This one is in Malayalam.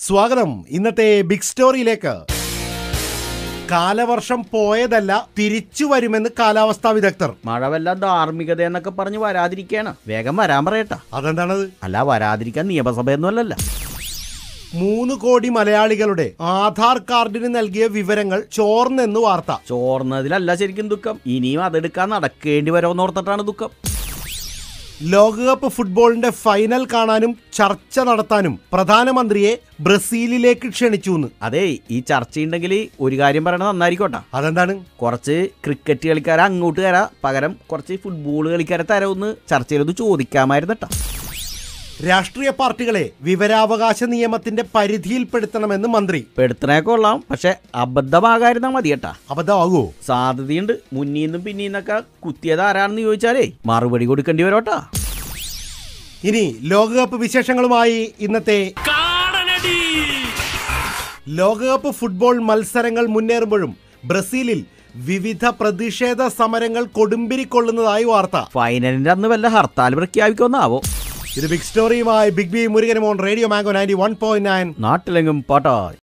സ്വാഗതം ഇന്നത്തെ ബിഗ് സ്റ്റോറിയിലേക്ക് കാലവർഷം പോയതല്ല തിരിച്ചു വരുമെന്ന് കാലാവസ്ഥാ വിദഗ്ധർ മഴ വല്ല ധാർമ്മികത എന്നൊക്കെ പറഞ്ഞ് വരാതിരിക്കാണ് വേഗം വരാൻ പറയട്ടാ അതെന്താണത് അല്ല വരാതിരിക്കാൻ നിയമസഭയൊന്നും അല്ലല്ല മൂന്ന് കോടി മലയാളികളുടെ ആധാർ കാർഡിന് നൽകിയ വിവരങ്ങൾ ചോർന്നെന്ന് വാർത്ത ചോർന്നതിലല്ല ശരിക്കും ദുഃഖം ഇനിയും അതെടുക്കാൻ നടക്കേണ്ടി വരുമെന്നോർത്തിട്ടാണ് ദുഃഖം ലോകകപ്പ് ഫുട്ബോളിന്റെ ഫൈനൽ കാണാനും ചർച്ച നടത്താനും പ്രധാനമന്ത്രിയെ ബ്രസീലിലേക്ക് ക്ഷണിച്ചു എന്ന് അതെ ഈ ചർച്ചയുണ്ടെങ്കിൽ ഒരു കാര്യം പറയണത് നന്നായിരിക്കോട്ടാ അതെന്താണ് കുറച്ച് ക്രിക്കറ്റ് കളിക്കാരെ അങ്ങോട്ട് തരാ പകരം കുറച്ച് ഫുട്ബോൾ കളിക്കാരെ തരാമെന്ന് ചർച്ചയിലൊന്ന് ചോദിക്കാമായിരുന്നട്ടാ രാഷ്ട്രീയ പാർട്ടികളെ വിവരാവകാശ നിയമത്തിന്റെ പരിധിയിൽപ്പെടുത്തണമെന്ന് മന്ത്രി പെടുത്തണേ കൊള്ളാം പക്ഷെ അബദ്ധമാകായിരുന്നാ മതി കേട്ടാ അബദ്ധമാകുമോ സാധ്യതയുണ്ട് മുന്നീന്നും പിന്നീന്നൊക്കെ കുത്തിയത് ആരാണെന്ന് ചോദിച്ചാലേ മറുപടി കൊടുക്കേണ്ടി വരോട്ടാ ഇനി ലോകകപ്പ് വിശേഷങ്ങളുമായി ഇന്നത്തെ ലോകകപ്പ് ഫുട്ബോൾ മത്സരങ്ങൾ മുന്നേറുമ്പോഴും ബ്രസീലിൽ വിവിധ പ്രതിഷേധ സമരങ്ങൾ കൊടുമ്പിരിക്കൊള്ളുന്നതായി വാർത്ത ഫൈനലിന്റെ അന്ന് വല്ല ഹർത്താൽ പ്രഖ്യാപിക്കുമെന്നാവോ ഇത് ബിഗ് സ്റ്റോറിയുമായി ബിഗ് ബി മുരുകനുമോൺ radio mango ninety one point nine നാട്ടിലെങ്കും പാട്ടായി